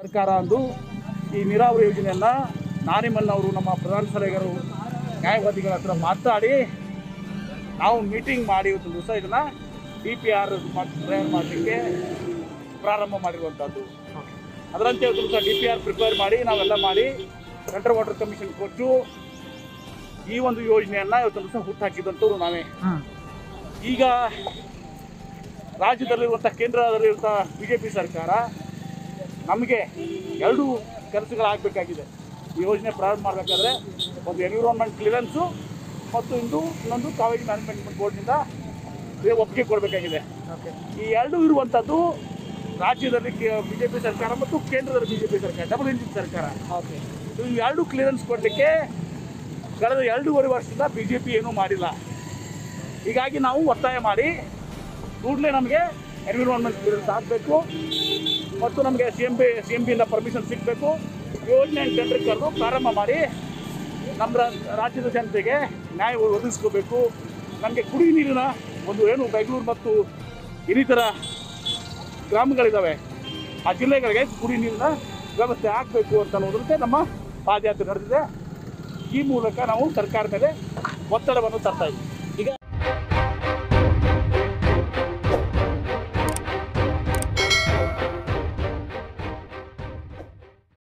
ಸರ್ಕಾರ ಅಂದು ಈ ನೀರಾವರಿ ಯೋಜನೆಯನ್ನು ನಾರಿಮನ್ ಅವರು ನಮ್ಮ ಪ್ರಧಾನ ಸಲಹೆಗಾರರು ನ್ಯಾಯವಾದಿಗಳ ಹತ್ರ ಮಾತಾಡಿ ನಾವು ಮೀಟಿಂಗ್ ಮಾಡಿ ಇವತ್ತು ದಿವಸ ಇದನ್ನು ಡಿ ಪಿ ಆರ್ ತಯಾರು ಮಾಡಲಿಕ್ಕೆ ಪ್ರಾರಂಭ ಮಾಡಿರುವಂಥದ್ದು ಅದರಂತೆ ಇವತ್ತು ದಿವಸ ಡಿ ಪಿ ಆರ್ ಪ್ರಿಪೇರ್ ಮಾಡಿ ನಾವೆಲ್ಲ ಮಾಡಿ ಸೆಂಟ್ರಲ್ ವಾಟರ್ ಕಮಿಷನ್ ಕೊಟ್ಟು ಈ ಒಂದು ಯೋಜನೆಯನ್ನು ಇವತ್ತು ದಿವಸ ಹುಟ್ಟಾಕಿದಂಥವ್ರು ನಾವೇ ಈಗ ರಾಜ್ಯದಲ್ಲಿರುವಂಥ ಕೇಂದ್ರದಲ್ಲಿರುವಂಥ ಬಿ ಜೆ ಪಿ ಸರ್ಕಾರ ನಮಗೆ ಎರಡು ಕೆಲಸಗಳಾಗಬೇಕಾಗಿದೆ ಈ ಯೋಜನೆ ಪ್ರಾರಂಭ ಮಾಡಬೇಕಾದ್ರೆ ಒಂದು ಎನ್ವಿರಾನ್ಮೆಂಟ್ ಕ್ಲಿಯರೆನ್ಸು ಮತ್ತು ಇಂದು ಇನ್ನೊಂದು ಕಾವೇರಿ ಮ್ಯಾನೇಜ್ಮೆಂಟ್ ಬೋರ್ಡ್ನಿಂದ ಒಪ್ಪಿಗೆ ಕೊಡಬೇಕಾಗಿದೆ ಈ ಎರಡು ಇರುವಂಥದ್ದು ರಾಜ್ಯದಲ್ಲಿ ಬಿ ಜೆ ಪಿ ಸರ್ಕಾರ ಮತ್ತು ಕೇಂದ್ರದಲ್ಲಿ ಬಿ ಜೆ ಪಿ ಸರ್ಕಾರ ಡಬಲ್ ಇಂಜಿನ್ ಸರ್ಕಾರ ಈ ಎರಡು ಕ್ಲಿಯರೆನ್ಸ್ ಕೊಡಲಿಕ್ಕೆ ಕಳೆದ ಎರಡೂವರೆ ವರ್ಷದಿಂದ ಬಿ ಜೆ ಪಿ ಏನೂ ಮಾಡಿಲ್ಲ ಹೀಗಾಗಿ ನಾವು ಒತ್ತಾಯ ಮಾಡಿ ಕೂಡಲೇ ನಮಗೆ ಎನ್ವಿರಾನ್ಮೆಂಟ್ ಕ್ಲಿಯರೆನ್ಸ್ ಆಗಬೇಕು ಮತ್ತು ನಮಗೆ C M B C M ಬಿಯಿಂದ ಪರ್ಮಿಷನ್ ಸಿಗಬೇಕು ಯೋಜನೆ ಟೆಂಡರ್ ಕರೆದು ಪ್ರಾರಂಭ ಮಾಡಿ ನಮ್ಮ ರಾ- ರಾಜ್ಯದ ಜನತೆಗೆ ನ್ಯಾಯ ಒದಗಿಸ್ಕೋಬೇಕು ನಮಗೆ ಕುಡಿ ನೀರಿನ ಒಂದು ಏನು ಬೆಂಗಳೂರು ಮತ್ತು ಇನ್ನಿತರ ಗ್ರಾಮಗಳಿದ್ದಾವೆ ಆ ಜಿಲ್ಲೆಗಳಿಗೆ ಕುಡಿ ನೀರಿನ ವ್ಯವಸ್ಥೆ ಆಗಬೇಕು ಅಂತ ಅನ್ನೋದ್ರಂತೆ ನಮ್ಮ ಪಾದಯಾತ್ರೆ ನಡೆದಿದೆ ಈ ಮೂಲಕ ನಾವು ಸರ್ಕಾರ ಮೇಲೆ ಒತ್ತಡವನ್ನು ತರ್ತಾ ಇದ್ದೀವಿ ಈಗ